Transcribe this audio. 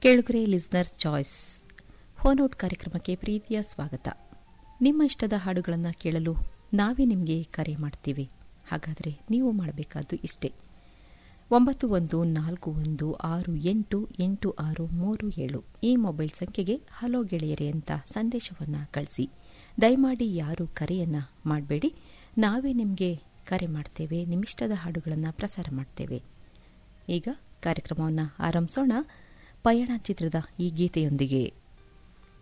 ಕೇಳುಗರೆ listeners choice phone out ಕಾರ್ಯಕ್ರಮಕ್ಕೆ ಪ್ರೀತಿಯ ಸ್ವಾಗತ ನಿಮ್ಮ ಇಷ್ಟದ ಹಾಡುಗಳನ್ನು ಕೇಳಲು ನಾವೇ ನಿಮಗೆ ಕರೆ ಮಾಡ್ತೀವಿ ಹಾಗಾದರೆ ನೀವು ಮಾಡಬೇಕಾದ್ದು ಇಷ್ಟೇ ಒಂಬತ್ತು ಒಂದು ನಾಲ್ಕು ಒಂದು ಆರು ಎಂಟು ಎಂಟು ಆರು ಮೂರು ಏಳು ಈ ಮೊಬೈಲ್ ಸಂಖ್ಯೆಗೆ ಹಲೋ ಗೆಳೆಯರೆ ಅಂತ ಸಂದೇಶವನ್ನು ಕಳಿಸಿ ದಯಮಾಡಿ ಯಾರೂ ಕರೆಯನ್ನ ಮಾಡಬೇಡಿ ನಾವೇ ನಿಮಗೆ ಕರೆ ಮಾಡ್ತೇವೆ ನಿಮ್ಮಿಷ್ಟದ ಹಾಡುಗಳನ್ನು ಪ್ರಸಾರ ಮಾಡ್ತೇವೆ ಈಗ ಕಾರ್ಯಕ್ರಮವನ್ನು ಆರಂಭಿಸೋಣ ಪಯಣ ಚಿತ್ರದ ಈ ಗೀತೆಯೊಂದಿಗೆ